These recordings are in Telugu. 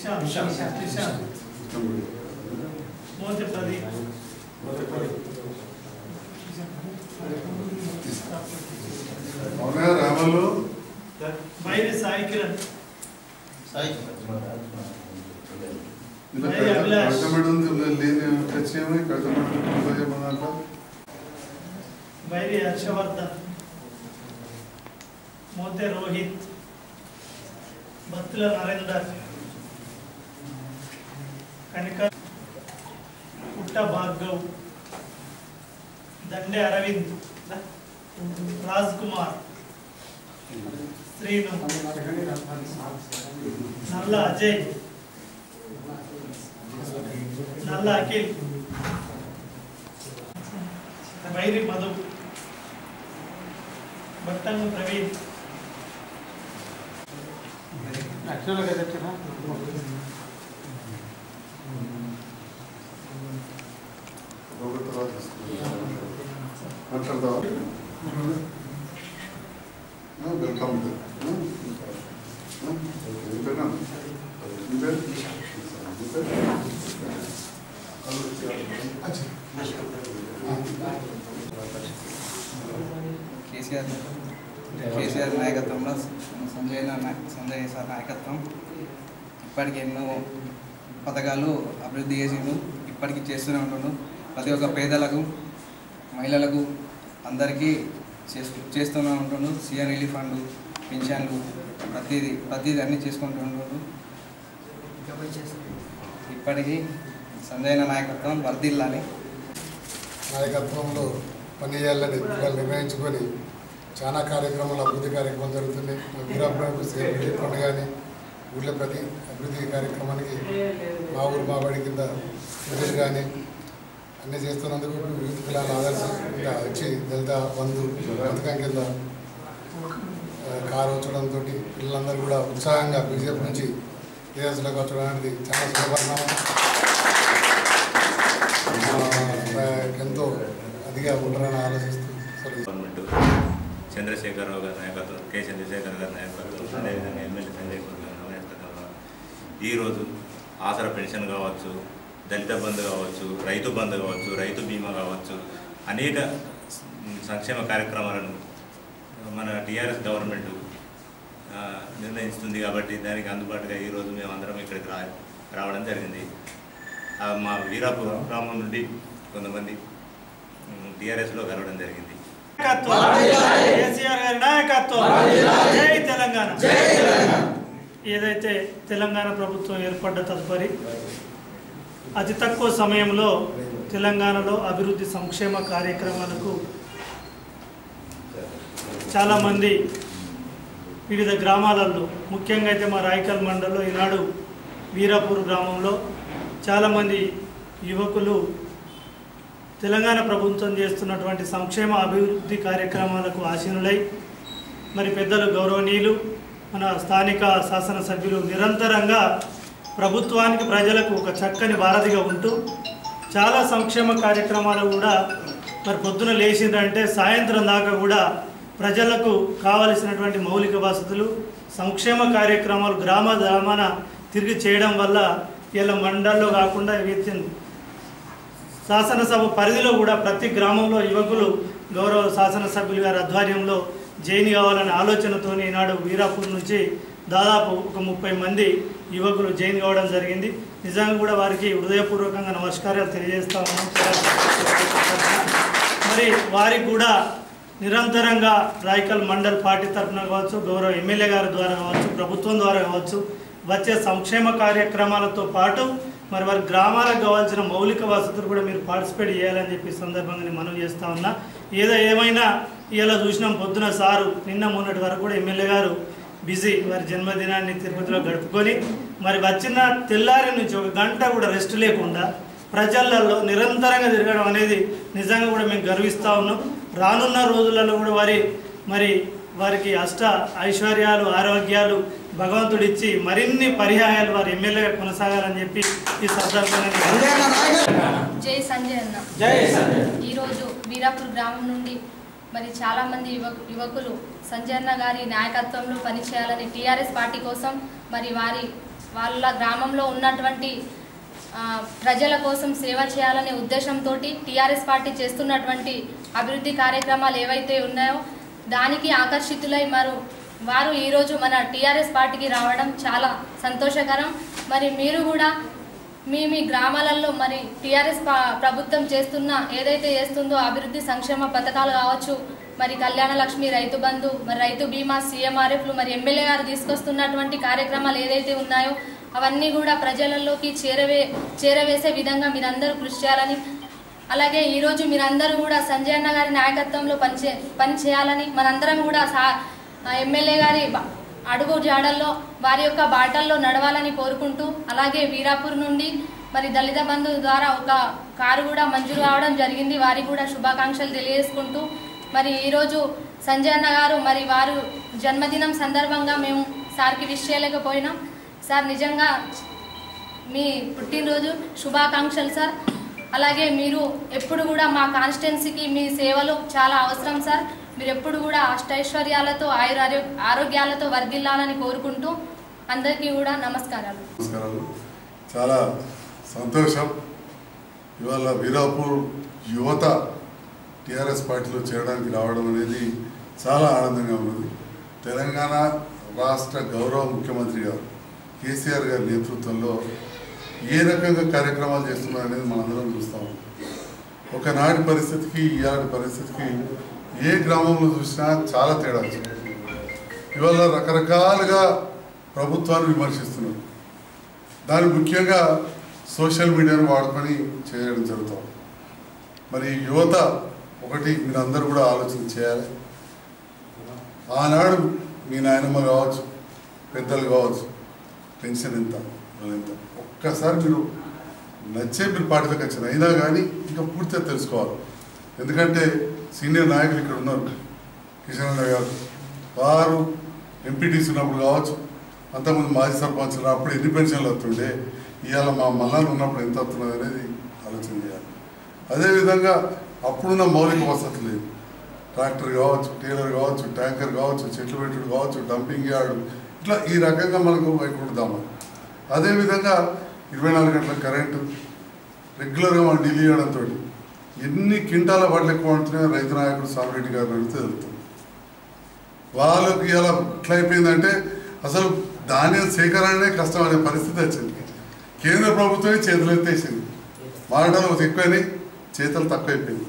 నిశాంత్ నిశాంత్ మోతే ప్రదీప్ అవునా రామలు బైరి సాయి కిరణ్ ఇలా అయ్యి అభిలాష్. కష్టపడి ఉంది లేని టచ్ ఏమని కష్టపడి దాంట్లో బైరి హర్షవర్ధన్ మోతే రోహిత్ బత్తుల నరేందర్ కనిక పుట్ట భార్గవ్ దండే అరవింద్ రాజ్ కుమార్ శ్రీను నల్ల అజయ్ నల్ల అఖిల్ వైరి మధు బట్టంగు ప్రవీణ్ ఒక తర్వాత మాట్లాడతావా వెల్కమ్ ఇంతేనా ఇంతే కేసీఆర్ కేసీఆర్ నాయకత్వంలో సంజయ్ నా- సంజయ్ సార్ నాయకత్వం ఇప్పటికి ఎన్నో పథకాలు అభివృద్ధి చేసిండు ఇప్పటికీ చేస్తూనే ఉంటుండు ప్రతి ఒక్క పేదలకు మహిళలకు అందరికీ చేస్తూ చేస్తూనే ఉంటుండు సీఎం రిలీఫ్ ఫండ్ పింఛన్లు ప్రతిదీ ప్రతిదీ అన్నీ చేసుకుంటూ ఉంటుండు ఇప్పటికీ సంజయ్ నాయకత్వం వర్ధిల్లాలి నాయకత్వంలో పనిచేయాలని వాళ్ళు నిర్ణయించుకొని చాలా కార్యక్రమాలు అభివృద్ధి కార్యక్రమాలు జరుగుతున్నాయి మా వీరాపురం సేవలు పండుగ కానీ ఊళ్ళో ప్రతి అభివృద్ధి కార్యక్రమానికి మా ఊరు మా బడి కింద నిధులు కానీ అన్నీ చేస్తున్నందుకు యూత్ పిల్లల ఆదర్శంగా వచ్చి దళిత బంధు పథకం కింద ఆ, కారు వచ్చడంతో పిల్లలందరూ కూడా ఉత్సాహంగా బీజేపీ నుంచి టీఆర్ఎస్లోకి వచ్చడం అనేది చాలా శుభపరిణామం ఆ, ఎంతో అదిగా ఉంటారని ఆలోచిస్తూ అసలు గవర్నమెంట్ చంద్రశేఖరరావు గారి నాయకత్వం కె చంద్రశేఖర్ గారి నాయకత్వం అదేవిధంగా ఎమ్మెల్యే సంజయ్ కుమార్ గారి నాయకత్వంలో ఈరోజు ఆసరా పెన్షన్ కావచ్చు దళిత బంధు కావచ్చు రైతు బంధు కావచ్చు రైతు బీమా కావచ్చు అనేక సంక్షేమ కార్యక్రమాలను మన టీఆర్ఎస్ గవర్నమెంట్ ఆ, నిర్ణయిస్తుంది కాబట్టి దానికి అందుబాటుగా ఈరోజు మేము అందరం ఇక్కడికి రా రావడం జరిగింది ఆ, మా వీరాపురం గ్రామం నుండి కొంతమంది టీఆర్ఎస్లో కలవడం జరిగింది నాయకత్వం కేసీఆర్ గారి నాయకత్వం జై తెలంగాణ ఏదైతే తెలంగాణ ప్రభుత్వం ఏర్పడ్డ తదుపరి అతి తక్కువ సమయంలో తెలంగాణలో అభివృద్ధి సంక్షేమ కార్యక్రమాలకు చాలామంది వివిధ గ్రామాలలో ముఖ్యంగా అయితే మా రాయకల్ మండలంలో ఈనాడు వీరాపూర్ గ్రామంలో చాలామంది యువకులు తెలంగాణ ప్రభుత్వం చేస్తున్నటువంటి సంక్షేమ అభివృద్ధి కార్యక్రమాలకు ఆశీనులై మరి పెద్దలు గౌరవనీయులు మన స్థానిక శాసనసభ్యులు నిరంతరంగా ప్రభుత్వానికి ప్రజలకు ఒక చక్కని వారధిగా ఉంటూ చాలా సంక్షేమ కార్యక్రమాలు కూడా మరి పొద్దున లేచిందంటే సాయంత్రం దాకా కూడా ప్రజలకు కావలసినటువంటి మౌలిక వసతులు సంక్షేమ కార్యక్రమాలు గ్రామ గ్రామాన తిరిగి చేయడం వల్ల ఇలా మండల్లో కాకుండా విత్ శాసనసభ పరిధిలో కూడా ప్రతి గ్రామంలో యువకులు గౌరవ శాసనసభ్యులు గారి ఆధ్వర్యంలో జైన్ కావాలనే ఆలోచనతో ఈనాడు వీరాపూర్ నుంచి దాదాపు ఒక ముప్పై మంది యువకులు జైన్ కావడం జరిగింది నిజంగా కూడా వారికి హృదయపూర్వకంగా నమస్కారాలు తెలియజేస్తా ఉన్నాం మరి వారికి కూడా నిరంతరంగా రాయకల్ మండల్ పార్టీ తరఫున కావచ్చు గౌరవ ఎమ్మెల్యే గారి ద్వారా కావచ్చు ప్రభుత్వం ద్వారా కావచ్చు వచ్చే సంక్షేమ కార్యక్రమాలతో పాటు మరి వారి గ్రామాలకు కావాల్సిన మౌలిక వసతులు కూడా మీరు పార్టిసిపేట్ చేయాలని చెప్పి ఈ సందర్భంగా నేను మనం చేస్తా ఉన్నా ఏదో ఏమైనా ఇలా చూసినాం పొద్దున సారు నిన్న మొన్నటి వరకు కూడా ఎమ్మెల్యే గారు బిజీ వారి జన్మదినాన్ని తిరుపతిలో గడుపుకొని మరి వచ్చిన తెల్లారి నుంచి ఒక గంట కూడా రెస్ట్ లేకుండా ప్రజలలో నిరంతరంగా తిరగడం అనేది నిజంగా కూడా మేము గర్విస్తూ ఉన్నాం రానున్న రోజులలో కూడా వారి మరి వారికి అష్ట ఐశ్వర్యాలు ఆరోగ్యాలు భగవంతుడు ఇచ్చి మరిన్ని పర్యాయాలు వారి ఎమ్మెల్యేగా కొనసాగాలని చెప్పి ఈ సందర్భంగా జై సంజయ్ అన్న జై సంజయ్. ఈరోజు వీరాపూర్ గ్రామం నుండి మరి చాలా మంది యువకు యువకులు సంజయ్ అన్న గారి నాయకత్వంలో పనిచేయాలని టీఆర్ఎస్ పార్టీ కోసం మరి వారి వాళ్ళ గ్రామంలో ఉన్నటువంటి ఆ, ప్రజల కోసం సేవ చేయాలనే ఉద్దేశంతో టీఆర్ఎస్ పార్టీ చేస్తున్నటువంటి అభివృద్ధి కార్యక్రమాలు ఏవైతే ఉన్నాయో దానికి ఆకర్షితులై మరు వారు ఈరోజు మన టీఆర్ఎస్ పార్టీకి రావడం చాలా సంతోషకరం మరి మీరు కూడా మీ మీ గ్రామాలలో మరి టీఆర్ఎస్ ప్రభుత్వం చేస్తున్న ఏదైతే చేస్తుందో అభివృద్ధి సంక్షేమ పథకాలు కావచ్చు మరి కళ్యాణ లక్ష్మి రైతు బంధు మరి రైతు బీమా సీఎంఆర్ఎఫ్లు మరి ఎమ్మెల్యే గారు తీసుకొస్తున్నటువంటి కార్యక్రమాలు ఏదైతే ఉన్నాయో అవన్నీ కూడా ప్రజలలోకి చేరవే చేరవేసే విధంగా మీరందరూ కృషి చేయాలని అలాగే ఈరోజు మీరందరూ కూడా సంజయ్ అన్న గారి నాయకత్వంలో పనిచే పని చేయాలని మనందరం కూడా సా ఆ ఎమ్మెల్యే గారి బ- అడుగు జాడల్లో వారి యొక్క బాటల్లో నడవాలని కోరుకుంటూ అలాగే వీరాపూర్ నుండి మరి దళిత బంధు ద్వారా ఒక కారు కూడా మంజూరు కావడం జరిగింది వారికి కూడా శుభాకాంక్షలు తెలియజేసుకుంటూ మరి ఈరోజు సంజయ్ అన్న గారు మరి వారు జన్మదినం సందర్భంగా మేము సార్కి విష్ చేయలేకపోయినాం సార్ నిజంగా మీ పుట్టినరోజు శుభాకాంక్షలు సార్ అలాగే మీరు ఎప్పుడు కూడా మా కాన్స్టిట్యున్సీకి మీ సేవలు చాలా అవసరం సార్ మీరు ఎప్పుడు కూడా అష్టైశ్వర్యాలతో ఆయుర ఆరోగ్యాలతో వర్ధిల్లాలని కోరుకుంటూ అందరికీ కూడా నమస్కారాలు నమస్కారాలు చాలా సంతోషం ఇవాళ వీరాపూర్ యువత టీఆర్ఎస్ పార్టీలో చేరడానికి రావడం అనేది చాలా ఆనందంగా ఉన్నది తెలంగాణ రాష్ట్ర గౌరవ ముఖ్యమంత్రి గారు కేసీఆర్ గారి నేతృత్వంలో ఏ రకంగా కార్యక్రమాలు చేస్తున్నారు అనేది మనందరం చూస్తాం ఒకనాటి పరిస్థితికి ఈనాటి పరిస్థితికి ఏ గ్రామంలో చూసినా చాలా తేడా వచ్చింది ఇవాళ రకరకాలుగా ప్రభుత్వాన్ని విమర్శిస్తున్నారు దాని ముఖ్యంగా సోషల్ మీడియాను వాడుకొని చేయడం జరుగుతాం మరి యువత ఒకటి మీరు అందరూ కూడా ఆలోచన చేయాలి ఆనాడు మీ నాయనమ్మ కావచ్చు పెద్దలు కావచ్చు పెన్షన్ ఎంత ఇవాళ ఎంత ఒక్కసారి మీరు నచ్చే మీరు పార్టీలకు వచ్చిన అయినా కానీ ఇంకా పూర్తిగా తెలుసుకోవాలి ఎందుకంటే సీనియర్ నాయకులు ఇక్కడ ఉన్నారు కిషన్ అన్న గారు వారు ఎంపీటీసీ ఉన్నప్పుడు కావచ్చు అంతకుముందు మాజీ సర్పంచులు అప్పుడు ఎన్ని పెన్షన్లు వస్తుండే ఇవాళ మా మల్లాలు ఉన్నప్పుడు ఎంత వస్తున్నది అనేది ఆలోచన చేయాలి అదేవిధంగా అప్పుడున్న మౌలిక వసతి లేదు ట్రాక్టర్ కావచ్చు టైలర్ కావచ్చు ట్యాంకర్ కావచ్చు చెట్లు పెట్టుడు కావచ్చు డంపింగ్ యార్డు ఇట్లా ఈ రకంగా మనకు వైకుంటుదాము అదేవిధంగా ఇరవై నాలుగు గంటల కరెంటు రెగ్యులర్గా మనం ఢిల్లీ చేయడంతో ఎన్ని క్వింటాల వడ్లు ఎక్కువ ఉంటున్నాయో రైతు నాయకుడు సామిరెడ్డి గారిని అడిగితే తెలుస్తుంది వాళ్ళకి ఇలా ఎట్లా అయిపోయిందంటే అసలు ధాన్యం సేకరణనే కష్టం అనే పరిస్థితి వచ్చింది కేంద్ర ప్రభుత్వమే చేతులు ఎత్తేసింది మారడాలు ఎక్కువైనాయి చేతులు తక్కువైపోయింది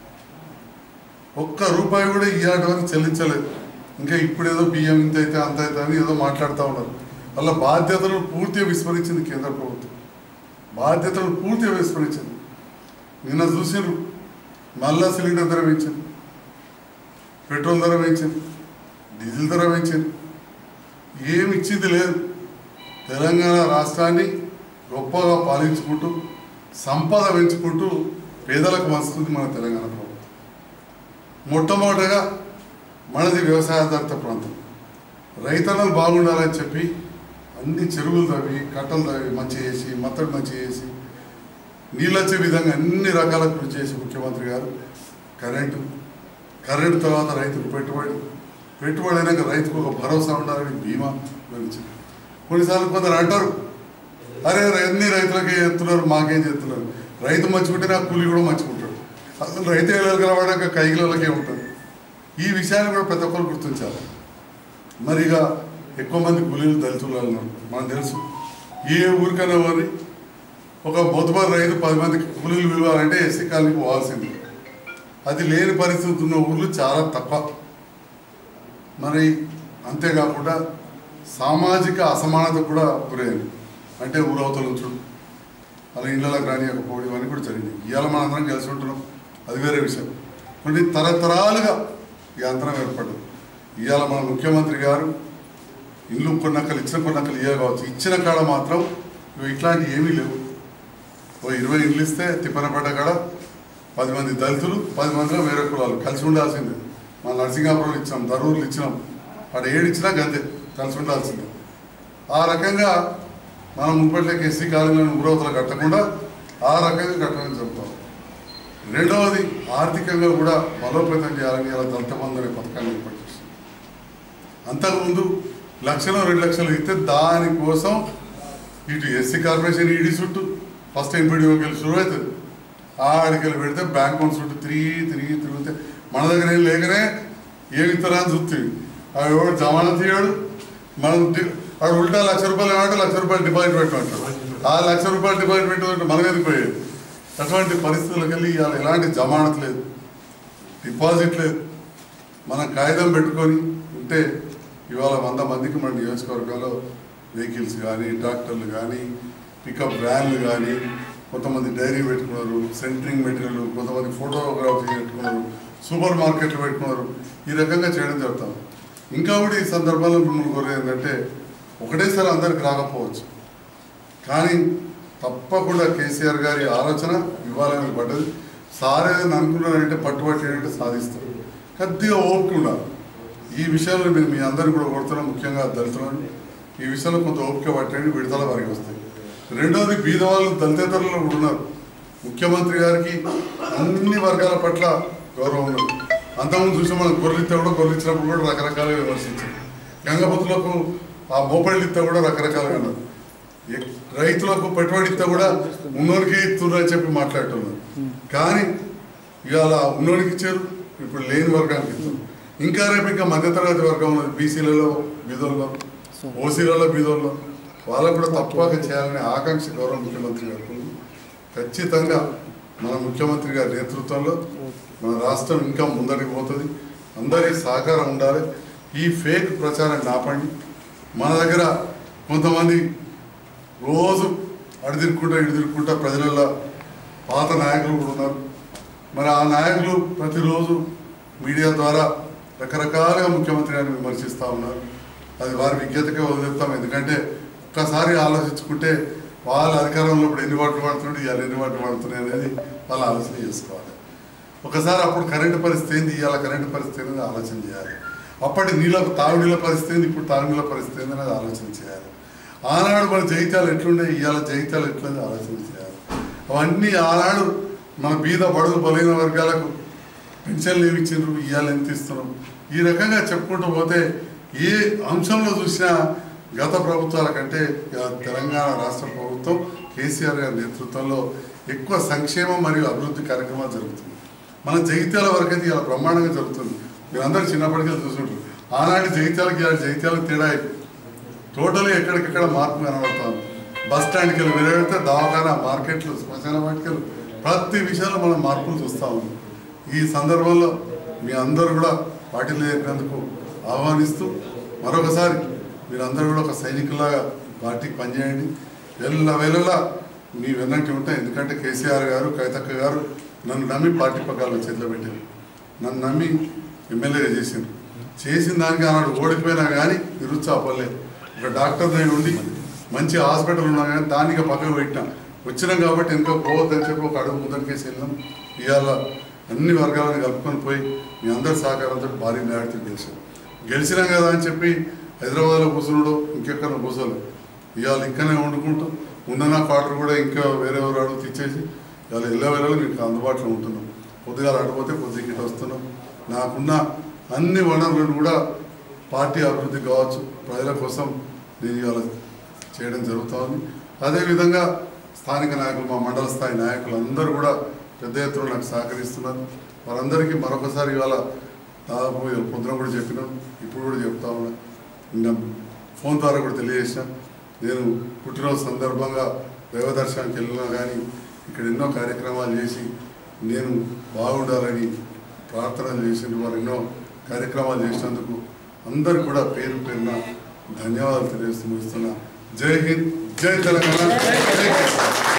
ఒక్క రూపాయి కూడా ఇవాటి వరకు చెల్లించలేదు ఇంకా ఇప్పుడు ఏదో బియ్యం ఇంత అయితే అంత అయితే అని ఏదో మాట్లాడుతూ ఉన్నారు వాళ్ళ బాధ్యతలను పూర్తిగా విస్మరించింది కేంద్ర ప్రభుత్వం బాధ్యతలను పూర్తిగా విస్మరించింది నిన్న చూసిండ్రు మళ్ళా సిలిండర్ ధర పెంచింది పెట్రోల్ ధర పెంచింది డీజిల్ ధర పెంచింది ఏమి ఇచ్చింది లేదు తెలంగాణ రాష్ట్రాన్ని గొప్పగా పాలించుకుంటూ సంపద పెంచుకుంటూ పేదలకు వస్తుంది మన తెలంగాణ ప్రభుత్వం మొట్టమొదటగా మనది వ్యవసాయాధారిత ప్రాంతం రైతన్నలు బాగుండాలని చెప్పి అన్ని చెరువులు తవ్వి కట్టలు తవ్వి మంచి చేసి మత్తడి మంచి చేసి నీళ్ళు వచ్చే విధంగా అన్ని రకాల కృషి చేసి ముఖ్యమంత్రి గారు కరెంటు కరెంటు తర్వాత రైతుకు పెట్టుబడి పెట్టుబడి అయినాక రైతుకు ఒక భరోసా ఉండాలని బీమా గురించి కొన్నిసార్లు కొందరు అంటారు అరే అన్ని రైతులకే చేస్తున్నారు మాకేం చేస్తున్నారు రైతు మంచుకుంటే నాకు కూలి కూడా మంచుకుంటాడు అసలు రైతు వెళ్ళగలవాడాక కైగిలకే ఉంటుంది ఈ విషయాన్ని కూడా ప్రతి ఒక్కరు గుర్తించాలి మరి ఇక ఎక్కువ మంది కూలీలు దళితులు ఉన్నారు మనకు తెలుసు ఏ ఊరికైనా వారి ఒక మొదటి రైతు పది మందికి కూలీలు పిలవాలంటే ఎస్సీ కాలనీకి పోవాల్సింది అది లేని పరిస్థితి ఉన్న ఊర్లు చాలా తక్కువ మరి అంతేకాకుండా సామాజిక అసమానత కూడా గురైంది అంటే ఊరవతలు ఉంచడం అలా ఇళ్ళకి రానియకపోవడం ఇవన్నీ కూడా జరిగింది ఇవాళ మనం అందరం కలిసి ఉంటున్నాం అది వేరే విషయం కొన్ని తరతరాలుగా ఈ అంతరం ఏర్పడ్డది ఇవాళ మన ముఖ్యమంత్రి గారు ఇల్లు కొన్నక్కలు ఇచ్చిన కొన్నక్కలు ఇయ్య కావచ్చు ఇచ్చిన కాడ మాత్రం ఇవి ఇట్లాంటివి ఏమీ లేవు ఓ ఇరవై ఇల్లు ఇస్తే తిప్పన పడ్డ కాడ పది మంది దళితులు పది మందిలో వేరే కులాలు కలిసి ఉండాల్సిందే మన నరసింగాపురం ఇచ్చినాం దరూర్లు ఇచ్చినాం అక్కడ ఏడు ఇచ్చినా గంతే కలిసి ఉండాల్సిందే ఆ రకంగా మనం ముప్పట్లకి ఎస్సీ కాలనీలను ఊరవతలు కట్టకుండా ఆ రకంగా కట్టమని చెప్తాం రెండవది ఆర్థికంగా కూడా బలోపేతం చేయాలని ఇలా దళిత బంధు అనే పథకాన్ని ఏర్పాటు చేసింది అంతకుముందు లక్షలు రెండు లక్షలు ఇస్తే దానికోసం ఇటు ఎస్సీ కార్పొరేషన్ ఈడీ చుట్టూ ఫస్ట్ ఎంపీడీఓకి వెళ్ళి షురు అవుతుంది ఆడికి వెళ్ళి పెడితే బ్యాంక్ అకౌంట్ చుట్టూ తిరిగి తిరిగి తిరిగితే మన దగ్గర ఏం లేకనే ఏమి ఇస్తారా అని చూస్తుంది అవి ఎవడు జమానా తీయడు మనం డి- వాడు ఉల్టా లక్ష రూపాయలు ఏమంటే లక్ష రూపాయలు డిపాజిట్ పెట్టమంటాడు ఆ లక్ష రూపాయలు డిపాజిట్ పెట్టమంటే మనం ఎందుకు పోయేది అటువంటి పరిస్థితులకు వెళ్ళి ఇవాళ ఎలాంటి జమానత్ లేదు డిపాజిట్ లేదు మనం కాగితం పెట్టుకొని ఉంటే ఇవాళ వంద మందికి మన నియోజకవర్గంలో వెహికల్స్ కానీ ట్రాక్టర్లు కానీ పికప్ వ్యాన్లు కానీ కొంతమంది డైరీ పెట్టుకున్నారు సెంటరింగ్ మెటీరియల్ కొంతమంది ఫోటోగ్రఫీ పెట్టుకున్నారు సూపర్ మార్కెట్లు పెట్టుకున్నారు ఈ రకంగా చేయడం జరుగుతాం ఇంకా కూడా ఈ సందర్భంలో మిమ్మల్ని కోరేది ఏంటంటే ఒకటేసారి అందరికి రాకపోవచ్చు కానీ తప్పకుండా కేసీఆర్ గారి ఆలోచన ఇవ్వాలని పడ్డది సార్ ఏదైనా అనుకున్నారంటే పట్టుబట్టి ఏంటంటే సాధిస్తారు కొద్దిగా ఓపిక ఉండాలి ఈ విషయంలో నేను మీ అందరిని కూడా కోరుతున్నాను ముఖ్యంగా దళితులను ఈ విషయంలో కొంత ఓపిక పట్టండి విడుదల వారికి వస్తాయి రెండవది బీదవాళ్ళు దళితేతరులు కూడా ఉన్నారు ముఖ్యమంత్రి గారికి అన్ని వర్గాల పట్ల గౌరవం ఉన్నది అంతకుముందు చూసి మనం గొర్రెలిత్తే కూడా గొర్రెలిచ్చినప్పుడు కూడా రకరకాలుగా విమర్శించారు గంగపతులకు ఆ మోపళ్ళు ఇస్తే కూడా రకరకాలుగా అన్నారు ఎక్- రైతులకు పెట్టుబడి ఇస్తే కూడా ఉన్నోనికి ఇస్తున్నారు అని చెప్పి మాట్లాడుతున్నారు కానీ ఇవాళ ఉన్నోనికి ఇచ్చారు ఇప్పుడు లేని వర్గానికి ఇస్తారు ఇంకా రేపు ఇంకా మధ్యతరగతి వర్గం ఉన్నది బీసీలలో బీదోల్లో ఓసీలలో బీదోల్లో వాళ్ళకు కూడా తప్పక చేయాలనే ఆకాంక్ష గౌరవ ముఖ్యమంత్రి గారికి ఉంది. ఖచ్చితంగా మన ముఖ్యమంత్రి గారి నేతృత్వంలో మన రాష్ట్రం ఇంకా ముందరికి పోతుంది అందరి సహకారం ఉండాలి ఈ ఫేక్ ప్రచారాన్ని ఆపండి మన దగ్గర కొంతమంది రోజు అడి తిరుక్కుంటా ఇటు తిరుక్కుంటా ప్రజలలో పాత నాయకులు కూడా ఉన్నారు మరి ఆ నాయకులు ప్రతిరోజు మీడియా ద్వారా రకరకాలుగా ముఖ్యమంత్రి గారిని విమర్శిస్తూ ఉన్నారు అది వారి విజ్ఞతకే వదిలేస్తాం ఎందుకంటే ఒక్కసారి ఆలోచించుకుంటే వాళ్ళ అధికారంలో ఇప్పుడు ఎన్ని వాటి పడుతున్నాడు ఇవాళ ఎన్ని వాటి పడుతున్నాయి అనేది వాళ్ళు ఆలోచన చేసుకోవాలి ఒకసారి అప్పుడు కరెంటు పరిస్థితి ఏంది ఇవాళ కరెంటు పరిస్థితి ఏంది ఆలోచన చేయాలి అప్పటి నీళ్ళ తాగునీళ్ళ పరిస్థితి ఏంది ఇప్పుడు తాగునీళ్ళ పరిస్థితి ఏంది అనేది ఆలోచన చేయాలి ఆనాడు మన జైత్యాలు ఎట్లుండే ఇవాళ జైత్యాలు ఎట్లుంది ఆలోచన చేయాలి అవన్నీ ఆనాడు మన బీద బడుగు బలైన వర్గాలకు పెన్షన్లు ఏమి ఇచ్చిండ్రు ఇవాళ ఎంత ఇస్తున్నాం ఈ రకంగా చెప్పుకుంటూ పోతే ఏ అంశంలో చూసినా గత ప్రభుత్వాల కంటే ఇవాళ తెలంగాణ రాష్ట్ర ప్రభుత్వం కేసీఆర్ గారి నేతృత్వంలో ఎక్కువ సంక్షేమం మరియు అభివృద్ధి కార్యక్రమాలు జరుగుతుంది మన జగిత్యాల వరకు అయితే ఇలా బ్రహ్మాండంగా జరుగుతుంది మీరందరూ చిన్నప్పటికే చూసుంటారు ఆనాటి జగిత్యాలకి ఇవాళ జగిత్యాలకు తేడా అయిపోయింది టోటల్ ఎక్కడికెక్కడ మార్పు కనబడుతుంది బస్ స్టాండ్కి వెళ్ళి వెళ్ళితే దవాఖానా మార్కెట్లు శ్మశాన వాటికలు ప్రతి విషయంలో మనం మార్పులు చూస్తూ ఉన్నాం ఈ సందర్భంలో మీ అందరూ కూడా పార్టీలు చేరినందుకు ఆహ్వానిస్తూ మరొకసారి మీరందరూ కూడా ఒక సైనికులాగా పార్టీకి పనిచేయండి వెళ్ళ వెళ్ళలా మీ వెన్నట్టు ఉంటాయి ఎందుకంటే కేసీఆర్ గారు కవితక్క గారు నన్ను నమ్మి పార్టీ పగ్గాలను చేతిలో పెట్టారు నన్ను నమ్మి ఎమ్మెల్యేగా చేసిండ్రు చేసిన దానికి ఆనాడు ఓడిపోయినా కానీ నిరుత్సాహపడలేదు ఒక డాక్టర్ దగ్గర ఉండి మంచి హాస్పిటల్ ఉన్నా కానీ దానికి పక్కకు పెట్టినా వచ్చినాం కాబట్టి ఇంకా పోవద్దని చెప్పి ఒక అడుగు ముందరికేసి వెళ్ళాం ఇవాళ అన్ని వర్గాలను కలుపుకొని పోయి మీ అందరి సహకారంతో భారీ మేడతో గెలిచాం గెలిచినాం కదా అని చెప్పి హైదరాబాద్లో కూర్చున్నాడు ఇంకెక్కడ కూర్చోలేదు ఇవాళ ఇంకనే వండుకుంటూ ఉన్న క్వార్టర్ కూడా ఇంకా వేరే ఎవరు అడుగు తెచ్చేసి ఇవాళ ఎల్ల వేళలో మీకు అందుబాటులో ఉంటున్నాం పొద్దుగా అడిగిపోతే కొద్దిగా ఇటు వస్తున్నాం నాకున్న అన్ని వనరులను కూడా పార్టీ అభివృద్ధి కావచ్చు ప్రజల కోసం నేను ఇవాళ చేయడం జరుగుతోంది అదేవిధంగా స్థానిక నాయకులు మా మండల స్థాయి నాయకులు అందరూ కూడా పెద్ద ఎత్తున నాకు సహకరిస్తున్నారు వారందరికీ మరొకసారి ఇవాళ దాదాపు ఇవాళ పొద్దున కూడా చెప్పినాం ఇప్పుడు కూడా చెప్తా ఉన్నా ఇంకా ఫోన్ ద్వారా కూడా తెలియజేసిన నేను పుట్టినరోజు సందర్భంగా దైవదర్శనానికి వెళ్ళినా కానీ ఇక్కడ ఎన్నో కార్యక్రమాలు చేసి నేను బాగుండాలని ప్రార్థనలు చేసిన వారు ఎన్నో కార్యక్రమాలు చేసినందుకు అందరు కూడా పేరు పేరున ధన్యవాదాలు తెలియజేస్తూ ముగిస్తున్నా జై హింద్ జై తెలంగాణ జై కేసీఆర్